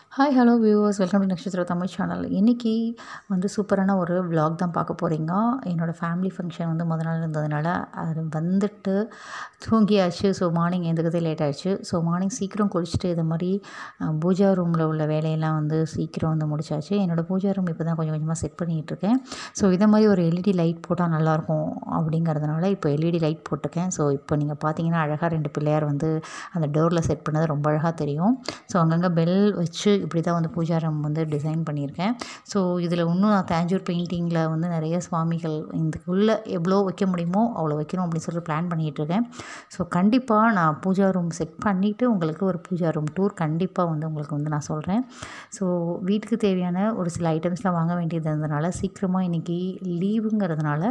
hi hello viewers welcome to நட்சத்திர Tamil channel இன்றைக்கி வந்து சூப்பரான ஒரு vlog தான் பார்க்க போகிறீங்க என்னோடய ஃபேமிலி ஃபங்க்ஷன் வந்து முத நாள் இருந்ததுனால அது வந்துட்டு தூங்கியாச்சு ஸோ மார்னிங் எழுந்துக்கிறதே லேட் ஆயிடுச்சு ஸோ மார்னிங் சீக்கிரம் குளிச்சுட்டு இது மாதிரி அஹ், பூஜா ரூமில் உள்ள வேலையெல்லாம் வந்து சீக்கிரம் வந்து முடிச்சாச்சு என்னோடய பூஜா ரூம் இப்போ தான் கொஞ்சம் கொஞ்சமாக செட் பண்ணிகிட்டு இருக்கேன் ஸோ இதை மாதிரி ஒரு எல்இடி லைட் போட்டால் நல்லாயிருக்கும் அப்படிங்கிறதுனால இப்போ எல்இடி லைட் போட்டிருக்கேன் ஸோ இப்போ நீங்கள் பார்த்தீங்கன்னா அழகாக ரெண்டு பிள்ளையார் வந்து அந்த டோரில் செட் பண்ணது ரொம்ப அழகாக தெரியும் ஸோ அங்கங்கே பெல் வச்சு இப்படி தான் வந்து பூஜா ரூம் வந்து டிசைன் பண்ணியிருக்கேன் ஸோ இதில் இன்னும் நான் தேஞ்சூர் பெயிண்டிங்கில் வந்து நிறைய சுவாமிகள் இதுக்குள்ளே எவ்வளோ வைக்க முடியுமோ அவ்வளோ வைக்கணும் அப்படின்னு சொல்லி பிளான் பண்ணிகிட்டு இருக்கேன் ஸோ கண்டிப்பாக நான் பூஜா ரூம் செட் பண்ணிவிட்டு உங்களுக்கு ஒரு பூஜா ரூம் டூர் கண்டிப்பாக வந்து உங்களுக்கு வந்து நான் சொல்கிறேன் ஸோ வீட்டுக்கு தேவையான ஒரு சில ஐட்டம்ஸ்லாம் வாங்க வேண்டியது இருந்ததுனால சீக்கிரமாக இன்றைக்கி லீவுங்கிறதுனால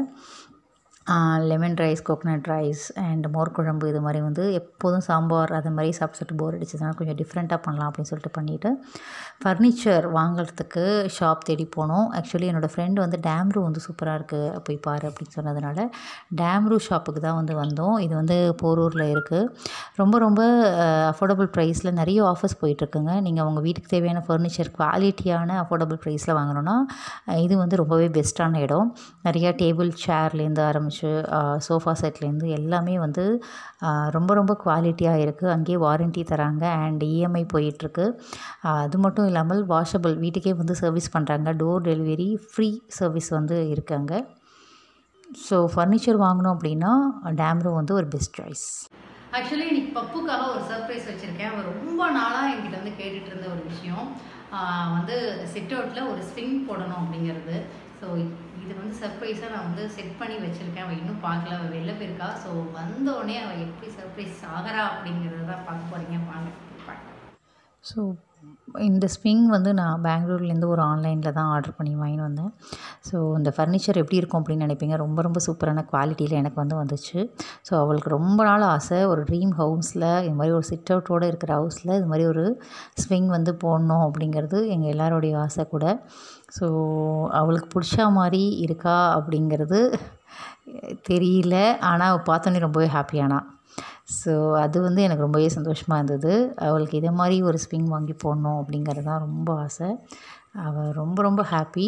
lemon rice coconut rice and மோர் குழம்பு இது மாதிரி வந்து எப்போதும் சாம்பார் அது மாதிரி சாப்பிட்டு சாப்பிட்டு போர் அடிச்சதுனால கொஞ்சம் டிஃப்ரெண்ட்டாக பண்ணலாம் அப்படின்னு சொல்லிட்டு பண்ணிவிட்டு ஃபர்னிச்சர் வாங்குறதுக்கு ஷாப் தேடி போனோம் ஆக்சுவலி என்னோடய ஃப்ரெண்டு வந்து டேம்ரூ வந்து சூப்பராக இருக்குது போய் பாரு அப்படின்னு சொன்னதுனால டேம்ரூ ஷாப்புக்கு தான் வந்து வந்தோம் இது வந்து போரூரில் இருக்குது ரொம்ப ரொம்ப அஃபோர்டபுள் ப்ரைஸில் நிறைய ஆஃபர்ஸ் போயிட்டுருக்குங்க நீங்கள் உங்கள் வீட்டுக்கு தேவையான ஃபர்னிச்சர் குவாலிட்டியான அஃபோர்டபுள் ப்ரைஸில் வாங்கணுன்னா அஹ், இது வந்து ரொம்பவே பெஸ்ட்டான இடம் நிறையா டேபிள் சேர்லேருந்து ஆரம்பித்து சோஃபா செட்லேருந்து எல்லாமே வந்து அஹ், ரொம்ப ரொம்ப குவாலிட்டியாக இருக்குது அங்கேயே வாரண்ட்டி தராங்க அண்ட் இஎம்ஐ போயிட்டுருக்கு அது மட்டும் இல்லாமல் வாஷபிள் வீட்டுக்கே வந்து சர்வீஸ் பண்ணுறாங்க டோர் டெலிவரி ஃப்ரீ சர்வீஸ் வந்து இருக்காங்க ஸோ ஃபர்னிச்சர் வாங்கணும் அப்படின்னா டேம்ரூ வந்து ஒரு பெஸ்ட் சாய்ஸ் ஆக்சுவலி இன்னைக்கு பப்புக்காக ஒரு சர்ப்ரைஸ் வச்சுருக்கேன் அவர் ரொம்ப நாளாக என்கிட்ட வந்து கேட்டுட்டு இருந்த ஒரு விஷயம் ஆஹ் வந்து செட் அவுட்டில் ஒரு ஸ்விங் போடணும் அப்படிங்கிறது ஸோ இது வந்து சர்ப்ரைஸாக நான் வந்து செட் பண்ணி வச்சுருக்கேன் அவள் இன்னும் பார்க்கல அவள் வெளில போயிருக்கா ஸோ வந்தோடனே அவள் எப்படி சர்ப்ரைஸ் ஆகிறா அப்படிங்கிறத தான் பார்க்க போகிறீங்க வாங்க பார்க்கலாம் ஸோ இந்த ஸ்விங் வந்து நான் பெங்களூர்லேருந்து ஒரு ஆன்லைனில் தான் ஆர்டர் பண்ணி வாங்கிட்டு வந்தேன் ஸோ இந்த ஃபர்னிச்சர் எப்படி இருக்கும் அப்படின்னு நினைப்பீங்க ரொம்ப ரொம்ப சூப்பரான குவாலிட்டியில் எனக்கு வந்து வந்துச்சு ஸோ அவளுக்கு ரொம்ப நாள் ஆசை ஒரு ட்ரீம் ஹவுஸில் இது மாதிரி ஒரு சிட் அவுட்டோடு இருக்கிற ஹவுஸில் இது மாதிரி ஒரு ஸ்விங் வந்து போடணும் அப்படிங்கிறது எங்கள் எல்லாரோடைய ஆசை கூட ஸோ அவளுக்கு பிடிச்ச மாதிரி இருக்கா அப்படிங்கிறது தெரியல ஆனால் அவள் பார்த்தோன்னே ரொம்பவே ஹாப்பியானா ஸோ அது வந்து எனக்கு ரொம்பவே சந்தோஷமாக இருந்தது அவளுக்கு இதை மாதிரி ஒரு ஸ்விங் வாங்கி போடணும் அப்படிங்கிறது தான் ரொம்ப ஆசை அவள் ரொம்ப ரொம்ப ஹாப்பி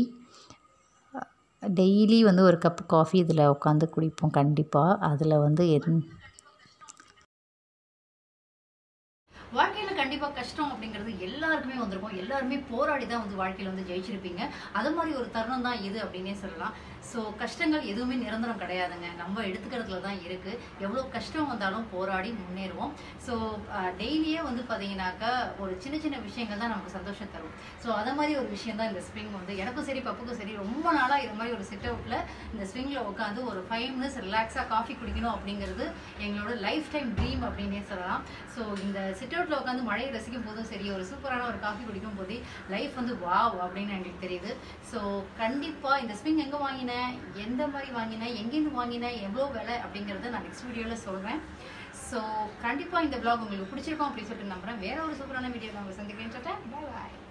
டெய்லி வந்து ஒரு கப் காஃபி இதில் உட்காந்து குடிப்போம் கண்டிப்பாக அதில் வந்து என் வாழ்க்கையில் கண்டிப்பாக கஷ்டம் அப்படிங்கிறது எல்லாருக்குமே வந்திருக்கும் எல்லாருமே போராடி தான் வந்து வாழ்க்கையில் வந்து ஜெயிச்சிருப்பீங்க அது மாதிரி ஒரு தருணம் தான் இது அப்படின்னே சொல்லலாம் ஸோ கஷ்டங்கள் எதுவுமே நிரந்தரம் கிடையாதுங்க நம்ம எடுத்துக்கிறதுல தான் இருக்குது எவ்வளோ கஷ்டம் வந்தாலும் போராடி முன்னேறுவோம் ஸோ டெய்லியே வந்து பார்த்தீங்கன்னாக்கா ஒரு சின்ன சின்ன விஷயங்கள் தான் நமக்கு சந்தோஷம் தரும் ஸோ அதை மாதிரி ஒரு விஷயம் தான் இந்த ஸ்விங் வந்து எனக்கும் சரி பப்புக்கும் சரி ரொம்ப நாளாக இது மாதிரி ஒரு சிட் அவுட்டில் இந்த ஸ்விங்கில் உட்காந்து ஒரு ஃபைவ் மினிட்ஸ் ரிலாக்ஸாக காஃபி குடிக்கணும் அப்படிங்கிறது எங்களோட லைஃப் டைம் ட்ரீம் அப்படின்னே சொல்லலாம் ஸோ இந்த சிட் அவுட்டில் உட்காந்து மழையை ரசிக்கும் போதும் சரி ஒரு சூப்பரான ஒரு காஃபி குடிக்கும் போதே லைஃப் வந்து வாவ் அப்படின்னு எங்களுக்கு தெரியுது ஸோ கண்டிப்பாக இந்த ஸ்விங் எங்கே வாங்கினேன் எந்த மாதிரி வாங்கினேன் எங்கேருந்து வாங்கினேன் எவ்வளோ விலை அப்படிங்கிறத நான் நெக்ஸ்ட் வீடியோவில் சொல்கிறேன் ஸோ கண்டிப்பாக இந்த vlog உங்களுக்கு பிடிச்சிருக்கும் அப்படின்னு சொல்லிட்டு நம்புறேன் வேற ஒரு சூப்பரான வீடியோ நான் உங்களை சந்திக்கிறேன் பாய்